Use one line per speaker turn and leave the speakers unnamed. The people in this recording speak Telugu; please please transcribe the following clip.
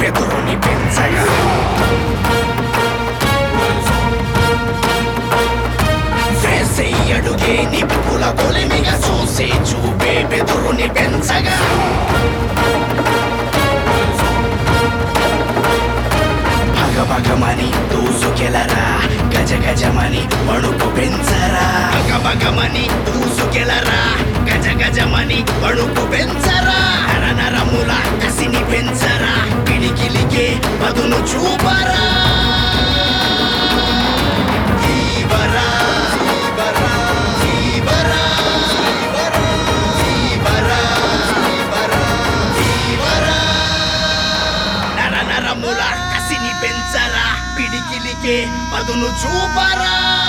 వెదురుని పెంచగా వేసే అడుగే నిప్పుల కొలిమిగా చూసే చూపే బెదురుని పెంచగా భగభగమని దూసుకెలరా గజ గజమని వణుకు పెంచరా భగభగమని దూసుకెలరా గజ గజమని వణుకు పెంచరా నర నరముల కసిని పెంచరా పిడికిలికే పదును చూపరా ఈవరా, ఈవరా, ఈవరా, ఈవరా, ఈవరా, ఈవరా. నర నరముల కసిని పెంచరా పిడికిలికే పదును చూపరా